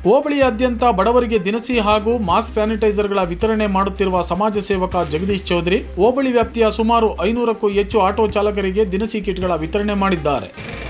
ಹೋಬಳಿಯಾದ್ಯಂತ ಬಡವರಿಗೆ ದಿನಸಿ ಹಾಗೂ ಮಾಸ್ಕ್ ಸ್ಯಾನಿಟೈಸರ್ಗಳ ವಿತರಣೆ ಮಾಡುತ್ತಿರುವ ಸಮಾಜ ಸೇವಕ ಜಗದೀಶ್ ಚೌಧರಿ ಹೋಬಳಿ ವ್ಯಾಪ್ತಿಯ ಸುಮಾರು ಐನೂರಕ್ಕೂ ಹೆಚ್ಚು ಆಟೋ ಚಾಲಕರಿಗೆ ದಿನಸಿ ಕಿಟ್ಗಳ ವಿತರಣೆ ಮಾಡಿದ್ದಾರೆ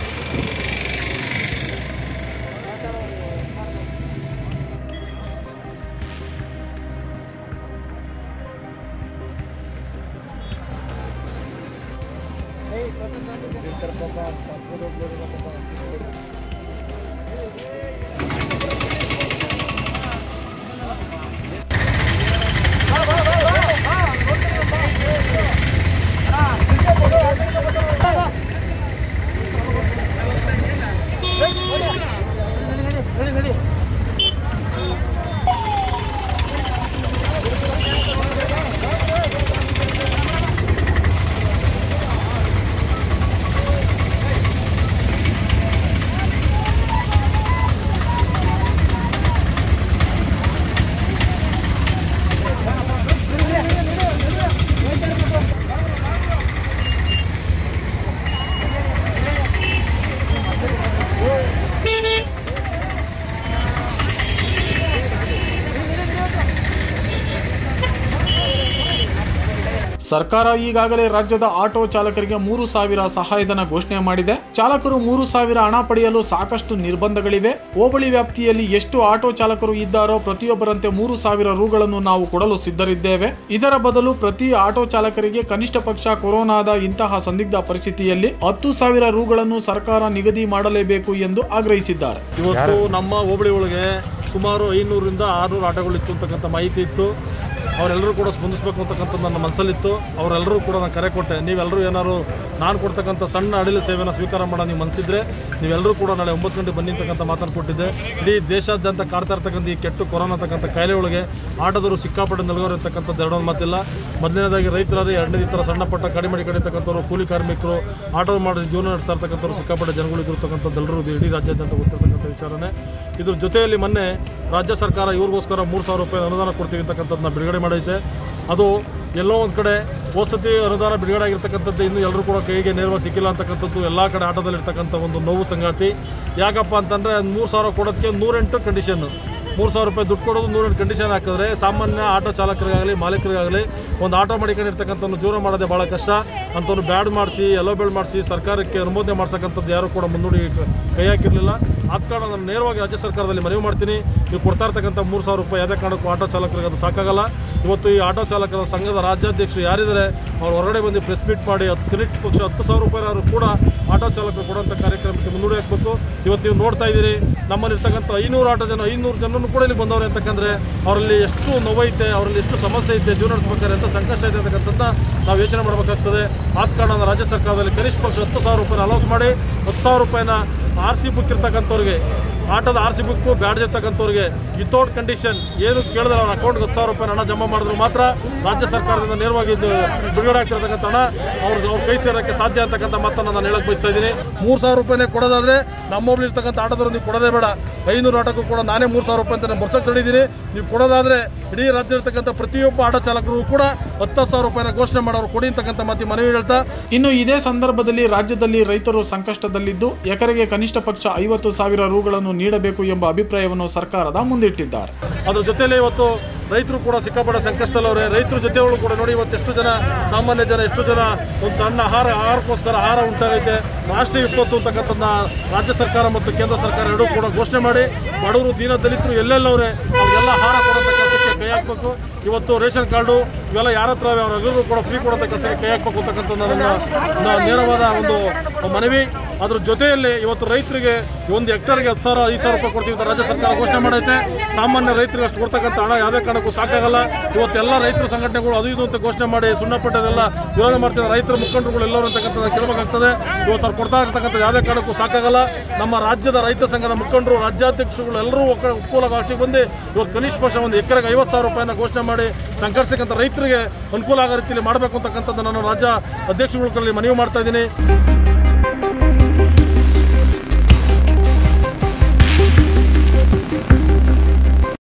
ಸರ್ಕಾರ ಈಗಾಗಲೇ ರಾಜ್ಯದ ಆಟೋ ಚಾಲಕರಿಗೆ ಮೂರು ಸಾವಿರ ಸಹಾಯಧನ ಘೋಷಣೆ ಮಾಡಿದೆ ಚಾಲಕರು ಮೂರು ಸಾವಿರ ಹಣ ಪಡೆಯಲು ಸಾಕಷ್ಟು ನಿರ್ಬಂಧಗಳಿವೆ ಹೋಬಳಿ ವ್ಯಾಪ್ತಿಯಲ್ಲಿ ಎಷ್ಟು ಆಟೋ ಚಾಲಕರು ಇದ್ದಾರೋ ಪ್ರತಿಯೊಬ್ಬರಂತೆ ಮೂರು ಸಾವಿರ ರೂಗಳನ್ನು ನಾವು ಕೊಡಲು ಸಿದ್ಧರಿದ್ದೇವೆ ಇದರ ಬದಲು ಪ್ರತಿ ಆಟೋ ಚಾಲಕರಿಗೆ ಕನಿಷ್ಠ ಪಕ್ಷ ಕೊರೋನಾದ ಇಂತಹ ಸಂದಿಗ್ಧ ಪರಿಸ್ಥಿತಿಯಲ್ಲಿ ಹತ್ತು ಸಾವಿರ ರೂಗಳನ್ನು ಸರ್ಕಾರ ನಿಗದಿ ಮಾಡಲೇಬೇಕು ಎಂದು ಆಗ್ರಹಿಸಿದ್ದಾರೆ ಇವತ್ತು ನಮ್ಮ ಹೋಬಳಿ ಒಳಗೆ ಸುಮಾರು ಐನೂರಿಂದ ಆರುನೂರು ಆಟೋಗಳಿತ್ತು ಅಂತಕ್ಕಂಥ ಮಾಹಿತಿ ಇತ್ತು ಅವರೆಲ್ಲರೂ ಕೂಡ ಸ್ಪಂದಿಸಬೇಕು ಅಂತಕ್ಕಂಥದ್ದು ನನ್ನ ಮನಸ್ಸಲ್ಲಿತ್ತು ಅವರೆಲ್ಲರೂ ಕೂಡ ನಾನು ಕರೆ ಕೊಟ್ಟೆ ನೀವೆಲ್ಲರೂ ಏನಾದ್ರು ನಾನು ಕೊಡ್ತಕ್ಕಂಥ ಸಣ್ಣ ಅಡಿಲು ಸೇವೆನ ಸ್ವೀಕಾರ ಮಾಡೋ ನೀವು ಮನಸ್ಸಿದ್ರೆ ನೀವೆಲ್ಲರೂ ಕೂಡ ನಾಳೆ ಒಂಬತ್ತು ಗಂಟೆ ಬನ್ನಿ ಅಂತಕ್ಕಂಥ ಮಾತನ್ನು ಕೊಟ್ಟಿದ್ದೆ ಇಡೀ ದೇಶಾದ್ಯಂತ ಕಾಡ್ತಾ ಇರ್ತಕ್ಕಂಥ ಈ ಕೆಟ್ಟು ಕೊರೋನಾ ಅಂತಕ್ಕಂಥ ಕಾಯಿಲೆ ಒಳಗೆ ಆಟೋದವರು ಸಿಕ್ಕಾಪಟ್ಟೆ ನಲ್ಗೋರು ಇರ್ತಕ್ಕಂಥದ್ದು ಎರಡೊಂದು ಮಾತಿಲ್ಲ ಮೊದಲನೇದಾಗಿ ರೈತರಾದ್ರೆ ಎರಡನೇ ಈ ಥರ ಸಣ್ಣ ಪಟ್ಟ ಕಡಿಮೆ ಕಡಿತಕ್ಕಂಥವ್ರು ಕೂಲಿ ಕಾರ್ಮಿಕರು ಆಟೋ ಮಾಡಿ ಜೀವನ ನಡೆಸ್ತಾ ಇರ್ತಕ್ಕಂಥವ್ರು ಸಿಕ್ಕಾಪಟ್ಟೆ ಜನಗಳು ಇದ್ದಿರ್ತಕ್ಕಂಥದ್ದು ಎಲ್ಲರೂ ಇದು ಇಡೀ ರಾಜ್ಯಾದ್ಯಂತ ಗೊತ್ತಿರ್ತಕ್ಕಂಥ ವಿಚಾರನೇ ಇದ್ರ ಜೊತೆಯಲ್ಲಿ ಮೊನ್ನೆ ರಾಜ್ಯ ಸರ್ಕಾರ ಇವ್ರಿಗೋಸ್ಕರ ಮೂರು ಸಾವಿರ ರೂಪಾಯಿ ಅನುದಾನ ಕೊಡ್ತೀವಿ ಅಂತಕ್ಕಂಥದ್ದನ್ನ ಬಿಡುಗಡೆ ಮಾಡೈತೆ ಅದು ಎಲ್ಲೋ ಒಂದು ಕಡೆ ವಸತಿ ಅನುದಾನ ಬಿಡುಗಡೆ ಆಗಿರ್ತಕ್ಕಂಥದ್ದು ಇನ್ನು ಎಲ್ಲರೂ ಕೂಡ ಕೈಗೆ ನೇರವಾಗಿ ಸಿಕ್ಕಿಲ್ಲ ಅಂತಕ್ಕಂಥದ್ದು ಎಲ್ಲ ಕಡೆ ಆಟೋದಲ್ಲಿರ್ತಕ್ಕಂಥ ಒಂದು ನೋವು ಸಂಗಾತಿ ಯಾಕಪ್ಪ ಅಂತಂದರೆ ಮೂರು ಸಾವಿರ ಕೊಡೋದಕ್ಕೆ ನೂರೆಂಟು ಕಂಡೀಷನ್ನು ಮೂರು ಸಾವಿರ ರೂಪಾಯಿ ದುಡ್ಡು ಕೊಡೋದು ನೂರೆಂಟು ಕಂಡೀಷನ್ ಹಾಕಿದ್ರೆ ಸಾಮಾನ್ಯ ಆಟೋ ಚಾಲಕರಿಗಾಗಲಿ ಮಾಲೀಕರಿಗಾಗಲಿ ಒಂದು ಆಟೋ ಮಾಡಿಕೊಂಡಿರ್ತಕ್ಕಂಥವ್ನು ಜೀವನ ಮಾಡೋದೇ ಭಾಳ ಕಷ್ಟ ಅಂಥವ್ನು ಬ್ಯಾಡ್ ಮಾಡಿಸಿ ಎಲ್ಲೋ ಬೇಡ್ ಮಾಡಿಸಿ ಸರ್ಕಾರಕ್ಕೆ ಅನುಮೋದನೆ ಮಾಡ್ಸಕ್ಕಂಥದ್ದು ಯಾರು ಕೂಡ ಮುನ್ನುಡಿ ಕೈ ಹಾಕಿರಲಿಲ್ಲ ಆದ ಕಾರಣ ನಾನು ನೇರವಾಗಿ ರಾಜ್ಯ ಸರ್ಕಾರದಲ್ಲಿ ಮನವಿ ಮಾಡ್ತೀನಿ ನೀವು ಕೊಡ್ತಾ ಇರ್ತಕ್ಕಂಥ ಮೂರು ಸಾವಿರ ರೂಪಾಯಿ ಯಾವುದೇ ಕಾರಣಕ್ಕೂ ಆಟೋ ಚಾಲಕರಿಗೆ ಅದು ಸಾಕಾಗಲ್ಲ ಇವತ್ತು ಈ ಆಟೋ ಚಾಲಕರ ಸಂಘದ ರಾಜ್ಯಾಧ್ಯಕ್ಷರು ಯಾರಿದ್ದಾರೆ ಅವ್ರು ಹೊರಗಡೆ ಬಂದು ಪ್ರೆಸ್ ಮೀಟ್ ಮಾಡಿ ಹತ್ತು ಕನಿಷ್ಠ ಪಕ್ಷ ಹತ್ತು ಸಾವಿರ ರೂಪಾಯಿ ಕೂಡ ಆಟೋ ಚಾಲಕರು ಕೊಡುವಂಥ ಕಾರ್ಯಕ್ರಮಕ್ಕೆ ಮುನ್ನುಡಿ ಹಾಕಬೇಕು ಇವತ್ತು ನೀವು ನೋಡ್ತಾ ಇದ್ದೀರಿ ನಮ್ಮಲ್ಲಿರ್ತಕ್ಕಂಥ ಐನೂರು ಆಟೋ ಜನ ಐನೂರು ಜನನು ಕೂಡ ಇಲ್ಲಿ ಬಂದವ್ರೆ ಅಂತಕ್ಕಂದ್ರೆ ಅವರಲ್ಲಿ ಎಷ್ಟು ನೋವೈತೆ ಅವರಲ್ಲಿ ಎಷ್ಟು ಸಮಸ್ಯೆ ಐತೆ ಜೀವನ ನಡೆಸ್ಬೇಕಾದ್ರೆ ఎంత ಸಂಕಷ್ಟ ಐತೆ ಅಂತಕ್ಕಂಥದ್ದು ನಾವು ಯೋಚನೆ ಮಾಡಬೇಕಾಗ್ತದೆ ಆದ ಕಾರಣ ನಾನು ರಾಜ್ಯ ಸರ್ಕಾರದಲ್ಲಿ ಕನಿಷ್ಠ ಪಕ್ಷ ಹತ್ತು ಸಾವಿರ ರೂಪಾಯಿನ ಅಲೌನ್ಸ್ ಮಾಡಿ ಹತ್ತು ಸಾವಿರ ರೂಪಾಯಿನ ಆರ್ ಸಿ ಬುಕ್ ಇರ್ತಕ್ಕಂಥವ್ರಿಗೆ ಆಟೋದ ಆರ್ ಸಿ ಬುಕ್ಕು ಬ್ಯಾಡ್ಜ್ ಇರ್ತಕ್ಕಂಥವ್ರಿಗೆ ವಿತೌಟ್ ಕಂಡೀಷನ್ ಏನು ಕೇಳಿದ್ರೆ ಅವ್ರ ಅಕೌಂಟ್ಗೆ ಹತ್ತು ಸಾವಿರ ರೂಪಾಯಿ ಹಣ ಜಮಾ ಮಾಡಿದ್ರು ಮಾತ್ರ ರಾಜ್ಯ ಸರ್ಕಾರದಿಂದ ನೇರವಾಗಿ ಇದು ಬಿಡುಗಡೆ ಆಗ್ತಿರ್ತಕ್ಕಂಥ ಹಣ ಅವ್ರ ಅವ್ರ ಕೈ ಸೇರೋಕ್ಕೆ ಸಾಧ್ಯ ಅಂತಕ್ಕಂಥ ಮಾತನ್ನು ನಾನು ಹೇಳಕ್ ಬಯಸ್ತಾ ಇದ್ದೀನಿ ಮೂರು ಸಾವಿರ ರೂಪಾಯಿನೇ ಕೊಡೋದಾದ್ರೆ ನಮ್ಮೊಬ್ಳು ಇರ್ತಕ್ಕಂಥ ಆಟೋದವ್ರು ನೀವು ಕೊಡೋದೇ ಬೇಡ ಐನೂರು ಆಟೋಕ್ಕೂ ಕೂಡ ನಾನೇ ಮೂರು ಸಾವಿರ ರೂಪಾಯಿ ಅಂತ ನಾನು ಬರ್ಸಕ್ಕೆ ಹೇಳಿದ್ದೀನಿ ನೀವು ಕೊಡೋದಾದ್ರೆ ಇಡೀ ರಾಜ್ಯ ಇರ್ತಕ್ಕಂಥ ಪ್ರತಿಯೊಬ್ಬ ಆಟೋ ಚಾಲಕರು ಕೂಡ ಹತ್ತು ಸಾವಿರ ರೂಪಾಯಿನ ಘೋಷಣೆ ಮಾಡೋರು ಕೊಡಿ ಅಂತಕ್ಕಂಥ ಮಾತಿ ಮನವಿ ಹೇಳ್ತಾ ಇನ್ನು ಇದೇ ಸಂದರ್ಭದಲ್ಲಿ ರಾಜ್ಯದಲ್ಲಿ ರೈತರು ಸಂಕಷ್ಟದಲ್ಲಿದ್ದು ಎಕರೆಗೆ ಕನಿಷ್ಠ ಪಕ್ಷ ಐವತ್ತು ಸಾವಿರ ರೂಗಳನ್ನು ನೀಡಬೇಕು ಎಂಬ ಅಭಿಪ್ರಾಯವನ್ನು ಸರ್ಕಾರದ ಮುಂದಿಟ್ಟಿದ್ದಾರೆ ಅದ್ರ ಜೊತೆಲಿ ಇವತ್ತು ರೈತರು ಕೂಡ ಸಿಕ್ಕಾಪಟ್ಟೆ ಸಂಕಷ್ಟದಲ್ಲವ್ರೆ ರೈತರ ಜೊತೆಗಳು ಕೂಡ ನೋಡಿ ಇವತ್ತು ಎಷ್ಟು ಜನ ಸಾಮಾನ್ಯ ಜನ ಎಷ್ಟು ಜನ ಒಂದು ಸಣ್ಣ ಆಹಾರ ಆಹಾರಕ್ಕೋಸ್ಕರ ಆಹಾರ ಉಂಟಾಗೈತೆ ರಾಷ್ಟ್ರೀಯ ವಿಪತ್ತು ಅಂತಕ್ಕಂಥದ್ದನ್ನ ರಾಜ್ಯ ಸರ್ಕಾರ ಮತ್ತು ಕೇಂದ್ರ ಸರ್ಕಾರ ಎರಡೂ ಕೂಡ ಘೋಷಣೆ ಮಾಡಿ ಬಡವರು ದೀನ ದಲಿತರು ಎಲ್ಲೆಲ್ಲವ್ರೆ ಅವ್ರಿಗೆಲ್ಲ ಆಹಾರ ಕೊಡೋಂಥ ಕೆಲಸಕ್ಕೆ ಕೈ ಹಾಕಬೇಕು ಇವತ್ತು ರೇಷನ್ ಕಾರ್ಡು ಇವೆಲ್ಲ ಯಾರ ಹತ್ರ ಇವೆ ಅವರೆಲ್ಲರೂ ಕೂಡ ಫ್ರೀ ಕೊಡೋಂಥ ಕೆಲಸಕ್ಕೆ ಕೈ ಹಾಕಬೇಕು ಅಂತಕ್ಕಂಥ ನನ್ನ ನ- ನೇರವಾದ ಒಂದು ಮನವಿ ಅದ್ರ ಜೊತೆಯಲ್ಲಿ ಇವತ್ತು ರೈತರಿಗೆ ಒಂದು ಹೆಕ್ಟರ್ಗೆ ಹತ್ತು ಸಾವಿರ ಐದು ಸಾವಿರ ರೂಪಾಯಿ ಕೊಡ್ತೀವಿ ಅಂತ ರಾಜ್ಯ ಸರ್ಕಾರ ಘೋಷಣೆ ಮಾಡೈತೆ ಸಾಮಾನ್ಯ ರೈತರಿಗೆ ಅಷ್ಟು ಕೊಡ್ತಕ್ಕಂಥ ಹಣ ಯಾವುದೇ ಕಾರಣಕ್ಕೂ ಸಾಕಾಗಲ್ಲ ಇವತ್ತೆಲ್ಲ ರೈತರ ಸಂಘಟನೆಗಳು ಅದು ಇದು ಅಂತ ಘೋಷಣೆ ಮಾಡಿ ಸುಣ್ಣಪಟ್ಟದೆಲ್ಲ ವಿರೋಧ ಮಾಡ್ತಿದ್ದಾರೆ ರೈತರ ಮುಖಂಡರುಗಳು ಎಲ್ಲರೂ ಅಂತಕ್ಕಂಥದ್ದು ಕೇಳಬೇಕಾಗ್ತದೆ ಇವತ್ತು ಅವ್ರು ಕೊಡ್ತಾ ಇರ್ತಕ್ಕಂಥ ಯಾವುದೇ ಕಾರಣಕ್ಕೂ ಸಾಕಾಗಲ್ಲ ನಮ್ಮ ರಾಜ್ಯದ ರೈತ ಸಂಘದ ಮುಖಂಡರು ರಾಜ್ಯಾಧ್ಯಕ್ಷರುಗಳು ಎಲ್ಲರೂ ಒಕ್ಕೂಲವಾಗಿ ಆಚೆಗೆ ಬಂದು ಇವತ್ತು ಕನಿಷ್ಠ ಪಕ್ಷ ಒಂದು ಎಕರೆಗೆ ಐವತ್ತು ಸಾವಿರ ರೂಪಾಯಿನ ಘೋಷಣೆ ಮಾಡಿ ಸಂಕಷ್ಟಕ್ಕಂಥ ರೈತರಿಗೆ ಅನುಕೂಲ ಆಗೋ ರೀತಿಯಲ್ಲಿ ಮಾಡಬೇಕು ಅಂತಕ್ಕಂಥದ್ದು ನಾನು ರಾಜ್ಯ ಅಧ್ಯಕ್ಷರುಗಳಲ್ಲಿ ಮನವಿ ಮಾಡ್ತಾ ಇದ್ದೀನಿ